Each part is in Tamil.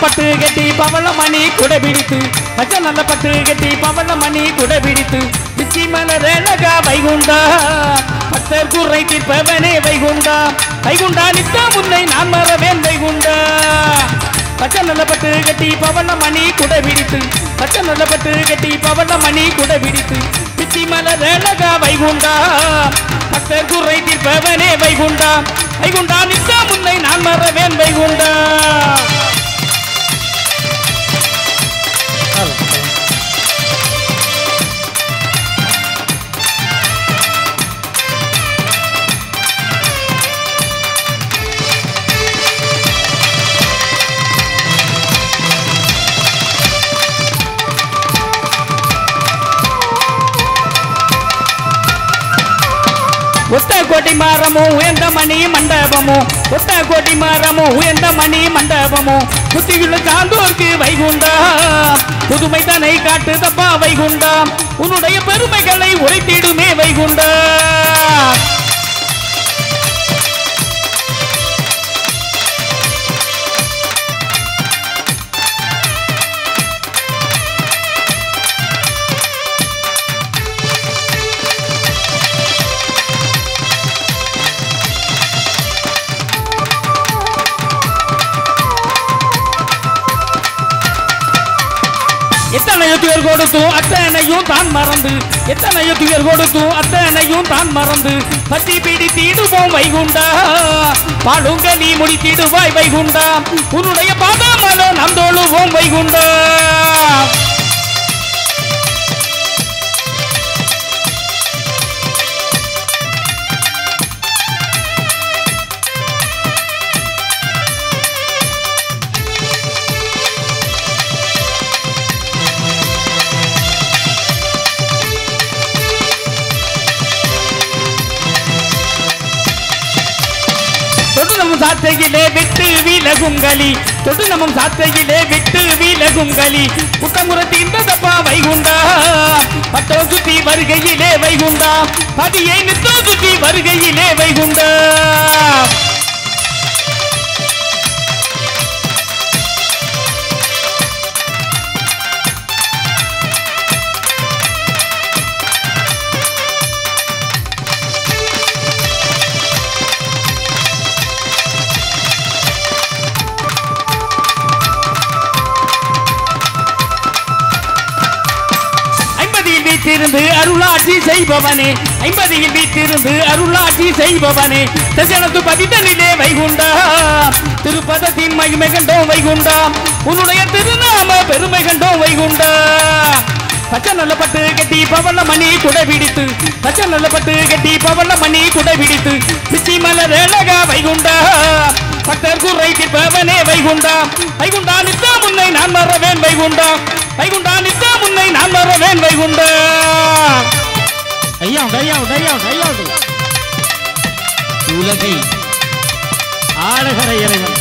பட்டு கட்டி பவளமணி குடை பிடித்து பச்சை நல்ல பட்டு கட்டி பவளமணி குடை பிடித்து பிச்சி மலர் அழகா வைகுண்டா பக்தர் குறை தீர்ப்பவனே வைகுண்டா வைகுண்டா நித்த முன்னை நான் மறவேன் வைகுண்டா பச்சை நல்ல பட்டு கட்டி பவளமணி குடை பிடித்து பச்சை நல்ல பட்டு கட்டி பவளமணி குடை பிடித்து பிச்சி மலர் அழகா வைகுண்டா பக்தர் குறை தீர்ப்பவனே வைகுண்டா வைகுண்டா நித்த முன்னை நான் மறவேன் வைகுண்டா ஒத்த கோட்டி மரமும் உயர்ந்த மணி மண்டபமும் ஒத்த கோட்டி மரமும் உயர்ந்த மணி மண்டபமும் புத்தியுள்ள சாந்தோர்க்கு வைகுண்டா புதுமை தனை காட்டு தப்பா வைகுண்டா உன்னுடைய பெருமைகளை உரைத்திடுமே வைகுண்டா எத்தனையோ துயர் கொடுத்தும் அத்தனையும் தான் மறந்து எத்தனையோ துயர் கொடுத்தும் அத்தனையும் தான் மறந்து பத்தி பிடித்திடுவோம் வைகுண்டா பாடுங்க நீ முடித்திடுவாய் வைகுண்டா உன்னுடைய பாதமல நம் தோழுவோம் வைகுண்டா தொட்டு நம் சாத்தையிலே விட்டு விலகும் களி தொட்டு நம் சாத்தையிலே விட்டு விலகும் களி குட்டமுறை தீர்ந்ததப்பா வைகுண்டா பட்டோ சுத்தி வருகையிலே வைகுண்டா பதியை நித்தோ சுத்தி வருகையிலே வைகுண்டா ஐம்பதில் வீட்டிருந்து அருளாட்சி செய்பவனே ஐம்பதில் வீட்டிருந்து அருளாட்சி செய்பவனே தசனத்து பதித்தனிலே வைகுண்டா திருப்பதத்தின் மகிமை கண்டோம் வைகுண்டா உன்னுடைய திருநாம பெருமை கண்டோம் வைகுண்டா பச்சை நல்ல பட்டு கட்டி பவள மணி குடை பிடித்து பச்சை நல்ல பட்டு கட்டி பவள மணி குடை பிடித்து பிச்சி மலர் அழகா வைகுண்டா பக்தர் குறை தீர்ப்பவனே வைகுண்டா வைகுண்டா நித்தா முன்னை நான் மறவேன் வைகுண்டா வைகுண்டா நித்தா முன்னை நான் மறவேன் வைகுண்டா ஐயா ஐயா ஐயா ஐயா உலகை ஆளுகிற இறைவன்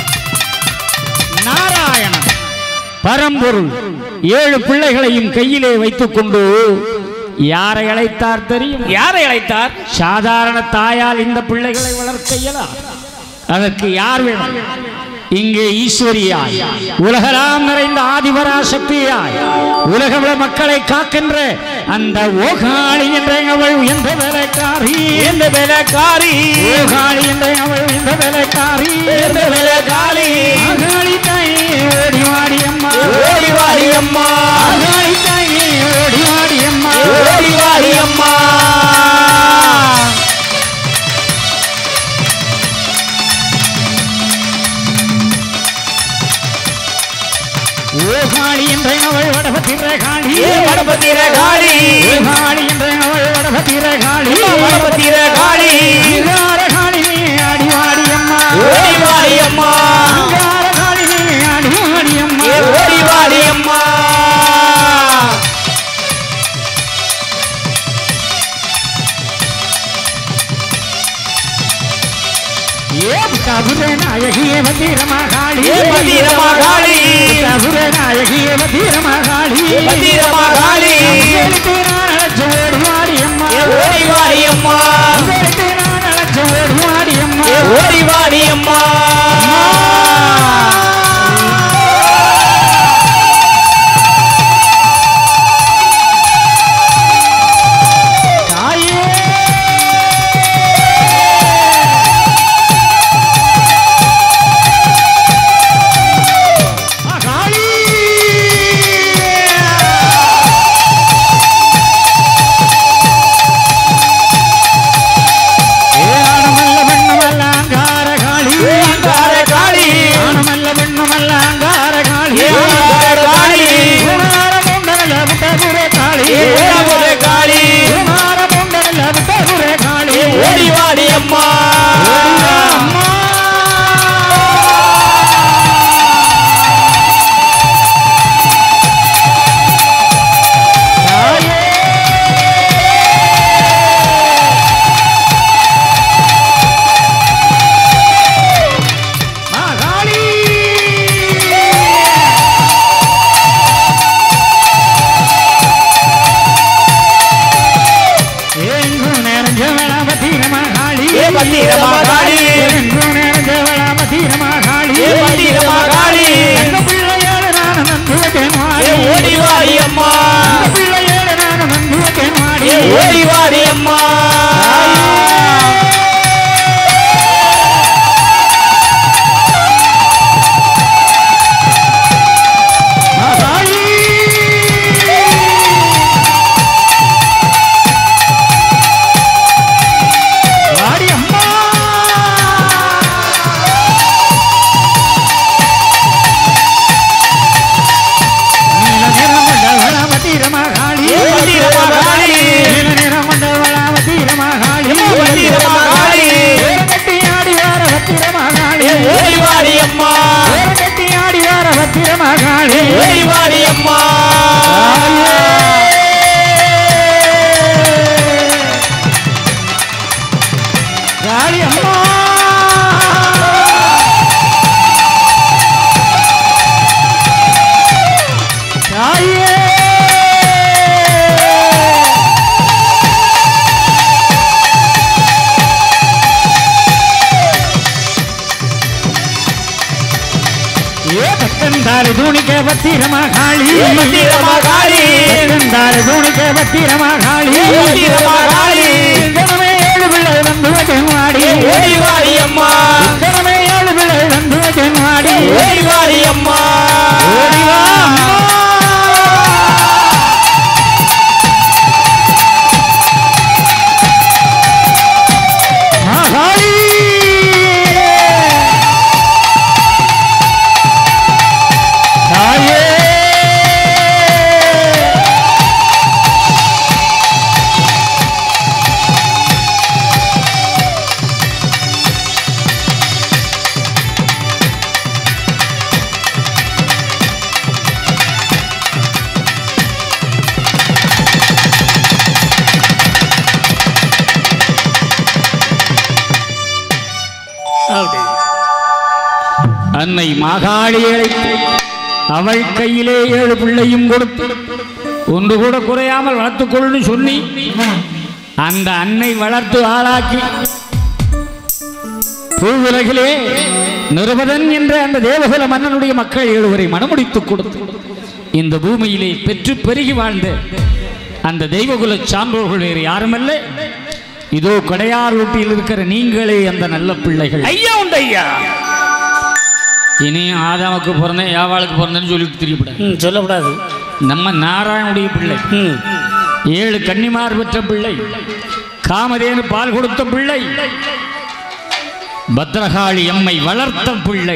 நாராயணன் பரம்பொருள் ஏழு பிள்ளைகளையும் கையிலே வைத்துக் கொண்டு யாரை அழைத்தார் தெரியும் யாரை அழைத்தார் சாதாரண தாயால் இந்த பிள்ளைகளை வளர்க்க இயலாது அதற்கு யார் வேணும் இங்கே ஈஸ்வரியாய் உலகலாம் நிறைந்த ஆதிபராசக்தியாய் உலக மக்களை காக்கின்ற அந்த ஓகாளி என்ற அவள் உயர்ந்த வேலைக்காரி எந்த வேலைக்காரி ஓகாளி என்ற அவள் உயர்ந்த வேலைக்காரி எந்த வேலைக்காரி ஆகாளி தாயே ஓடி வாடி அம்மா ஓடி வாடி அம்மா ஆகாளி தாயே ஓடி வாடி அம்மா ஓடி வாடி அம்மா ஓகாளி என்ற அவள் வடபத்திர காளி ஏ வடபத்திர காளி ஓகாளி என்ற அவள் வடபத்திர காளி வடபத்திர காளி அங்கார காளி நீ அடி வாடி அம்மா ஓடி வாடி அம்மா அங்கார காளி நீ அடி வாடி அம்மா ஏ ஓடி வாடி அம்மா ஏ கபுர நாயகியே வந்திரமா காளி ஏ வந்திரமா காளி. கபுர நாயகியே வந்திரமா காளி வந்திரமா காளி. உங்களுக்கு நான் அழைச்ச ஓடி வாடி அம்மா ஏ ஓடி வாடி அம்மா உங்களுக்கு நான் அழைச்ச ஓடி வாடி அம்மா ஏ ஓடி வாடி அம்மா ஓடி வாடி அம்மா வாடி அம்மா நீல நிறமண்ட வளமதி ரமகாளி வதி ரமகாளி. நீல நிறமண்ட வளமதி ரமகாளி வதி ரமகாளி. கட்டி ஆடி வார வத்தி ரமகாளி ஓடி வாடி அம்மா கட்டி ஆடி வார வத்தி ரமகாளி ஓடி வாடி அம்மா காளி அம்மா தாயே ஏ பத்தந்தாறு தூணிக்க பத்திரமா காளி வதி ரமகாளி. பத்தந்தாறு தூணிக்க பத்திரமா காளி வதி ரமகாளி. தினமே ஏழு பிள்ளை வந்து வச்சமாடி ஓடி வாடி அம்மா தினமே ஏழு பிள்ளை வந்து வச்சமாடி ஓடி வாடி அம்மா ஓடி வா அம்மா. மகாளி தாயே அன்னை மாகாளியை அழைத்து அவள் கையிலே ஏழு பிள்ளையும் கொடுத்து ஒன்று கூட குறையாமல் வளர்த்துக்கொள்னு சொல்லி அந்த அன்னை வளர்த்து ஆளாக்கி பூவுலகிலே நிருபதன் என்ற அந்த தேவகுல மன்னனுடைய மக்கள் ஏழுவரை மனமுடித்துக் கொடுத்து இந்த பூமியிலே பெற்று பெருகி வாழ்ந்த அந்த தெய்வகுல சான்றோர்கள் வேறு யாருமல்ல இதோ கடையார் வீட்டில் இருக்கிற நீங்களே அந்த நல்ல பிள்ளைகள் ஐயா உண்டு ஐயா இனி ஆதாமுக்கு பிறந்தேன் யாவாளுக்கு பிறந்தேன்னு சொல்லிட்டு தெரியப்படாது ம் சொல்லக்கூடாது நம்ம நாராயணுடைய பிள்ளை ம் ஏழு கன்னிமார் பெற்ற பிள்ளை காமதேனு பால் கொடுத்த பிள்ளை பத்ரகாளி எம்மை வளர்த்த பிள்ளை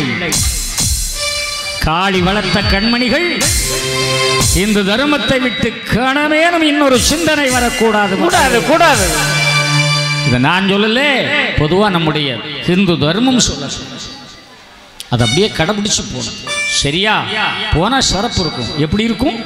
காளி வளர்த்த கண்மணிகள் இந்த தர்மத்தை விட்டு கணமேனும் இன்னொரு சிந்தனை வரக்கூடாது கூடாது கூடாது இதை நான் சொல்லல பொதுவா நம்முடைய ஹிந்து தர்மம் சொல்ல அதை அப்படியே கடைபிடிச்சு போகணும் சரியா போனா சிறப்பு இருக்கும் எப்படி இருக்கும்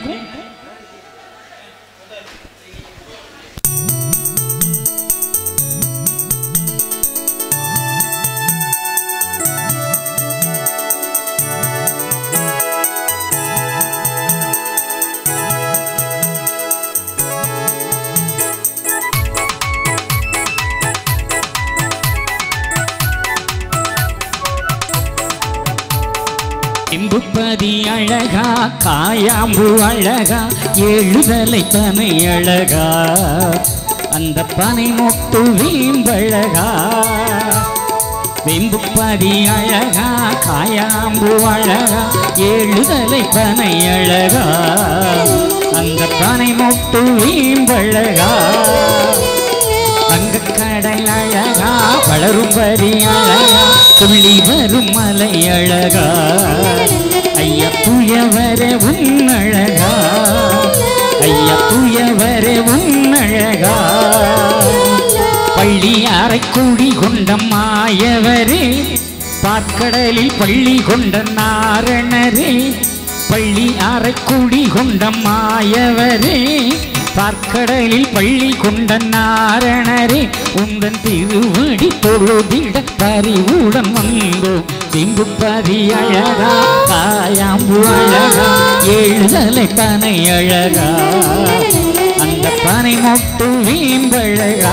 இம்புப்பதி அழகா காயாம்பு அழகா எழுதலை பனை அழகா அந்த பனை மொட்டு வீம்பழகா வெம்புப்பதி அழகா காயாம்பு அழகா எழுதலை பனை அழகா அந்த பனை மொட்டு வீம்பழகா அங்க கடல் அழகா வளரும் வரி அழகா துள்ளி வரும் மலை அழகா ஐயா துயவர உன்னழகா ஐயா துயவர உன்னழகா பள்ளி அரைக்குடி கொண்ட மாயவரே பார்க்கடலில் பள்ளி கொண்ட நாரணரே பள்ளி அரைக்குடி கொண்ட மாயவரே பார்க்கடலில் பள்ளி கொண்ட நாரணரே உந்தன் திருவடி தொழுதிட பறிவுடன் வந்தோம் செம்புப்பதி அழகா காயாம்பு அழகா எழுதலை பனை அழகா அந்த பனை மொட்டு வீம்பழகா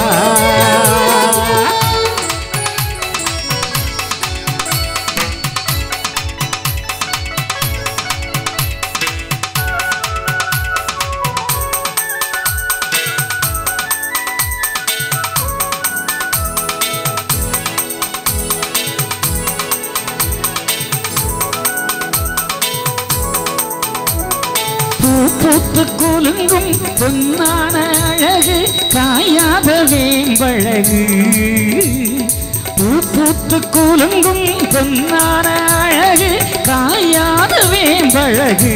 பூத்து குலுங்கும் பொன்னான அழகு காயாத வேம்பழகு பூ பூத்து குலுங்கும் பொன்னான அழகு காயாத வேம்பழகு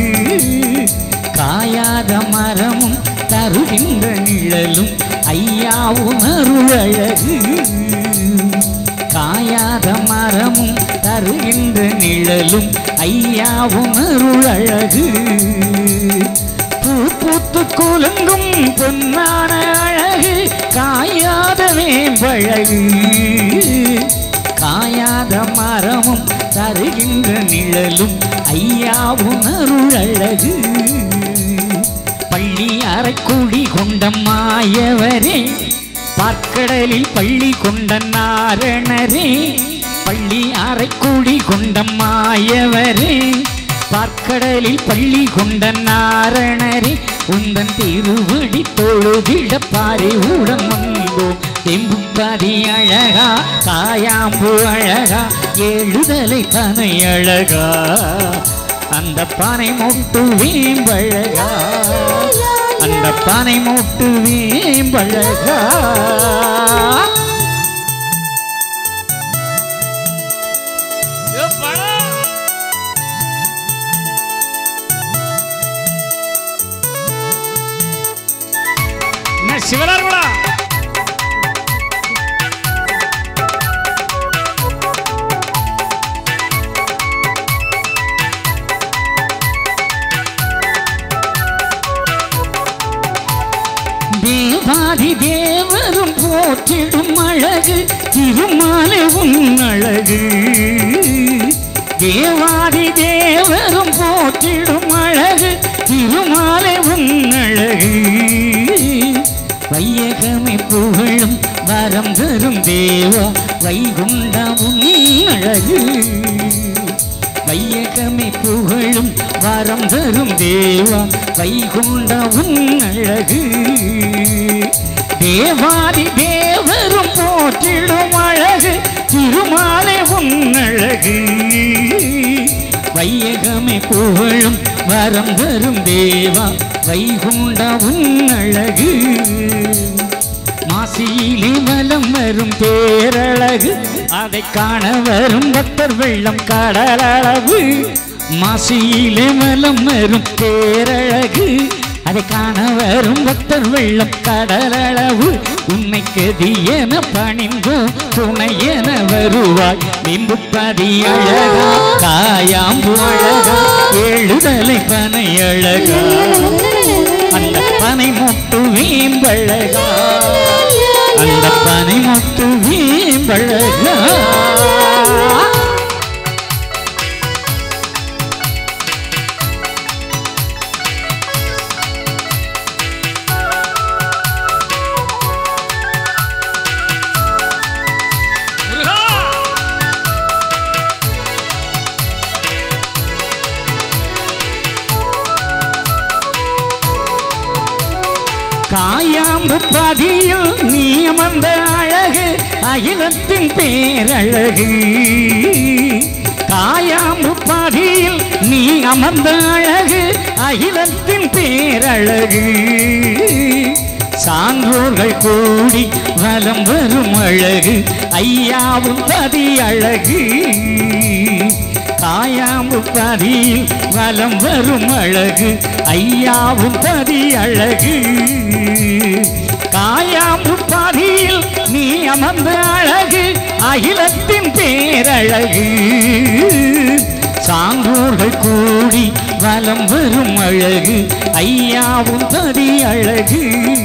காயாத மரமும் தருகின்ற நிழலும் ஐயாவும் அருளழகு காயாத மரமும் தருகின்ற நிழலும் ஐயாவும் அருளழகு பூ பூத்து குலுங்கும் பொன்னான அழகு காயாத வேம்பழகு காயாத மரமும் தருகின்ற நிழலும் ஐயாவும் அருளழகு பள்ளி அரைக்குடி கொண்ட மாயவரே பார்க்கடலில் பள்ளி கொண்ட நாரணரே பள்ளி அரைக்குடி கொண்ட மாயவரே பார்க்கடலில் பள்ளி கொண்ட நாரணரே உந்தன் திருவடி தொழுதிட பாரி உடன் வந்தோம் தெம்புப்பதி அழகா காயாம்பு அழகா எழுதலை தனை அழகா அந்த பானை மூட்டு வீம்பழகா அந்த பானை மூட்டு வீம்பழகா என்ன சிவனார்களா தேவாதி தேவரும் போற்றிடும் அழகு திருமாலை உன் அழகு தேவாதி தேவரும் போற்றிடும் அழகு திருமாலை உன் அழகு வையகமை புகழும் வரம் தரும் தேவா வைகுண்டமும் அழகு வையகமே புகழும் வரம் தரும் தேவா வைகுண்டவும் அழகு தேவாதி தேவரும் போற்றிடும் அழகு திருமாலை உன் அழகு வையகமே புகழும் வரம் தரும் தேவா வைகுண்டவும் அழகு மாசியிலே வலம் வரும் பேரழகு அதை காண வரும் பக்தர் வெள்ளம் கடலளவு மாசியிலே வலம் வரும் பேரழகு அதை காண வரும் பக்தர் வெள்ளம் கடலளவு உன்னை கதியென பணிந்தோ துணையென வருவாய் நிம்புப்பதி அழகா காயாம்பு அழகா எழுதலை பனை அழகா அந்த பனை மொட்டு வீம்பழகா அந்த பனை மொட்டு வீம்பழகா காயாம்பு பதியில் நீ அமர்ந்த அழகு அகிலத்தின் பேரழகு காயாம்பு பதியில் நீ அமர்ந்த அழகு அகிலத்தின் பேரழகு சான்றோர்கள் கூடி வலம் வரும் அழகு ஐயாவும் பதி அழகு காயாம்பு பதியில் வலம் வரும் அழகு ஐயாவும் பதி அழகு காயாம்பு பதியில் நீ அமர்ந்த அழகு அகிலத்தின் பேரழகு சான்றோர்கள் கூடி வலம் வரும் அழகு ஐயாவும் பதி அழகு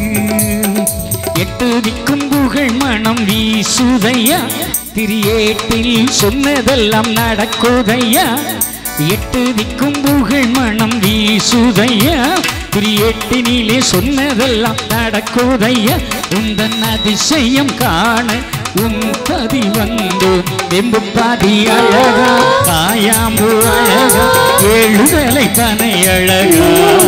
எட்டு திக்கும் புகழ் மனம் வீசுதையா திரியேட்டில் சொன்னதெல்லாம் நடக்குதையா எட்டு திக்கும் புகழ் மனம் வீசுதையா திரியேட்டினிலே சொன்னதெல்லாம் நடக்குதையா உந்தன் அதிசயம் காண உன் பதி வந்தோ வெம்பு பாதி அழகா காயாம்பு அழகா எழுதலை பனை அழகா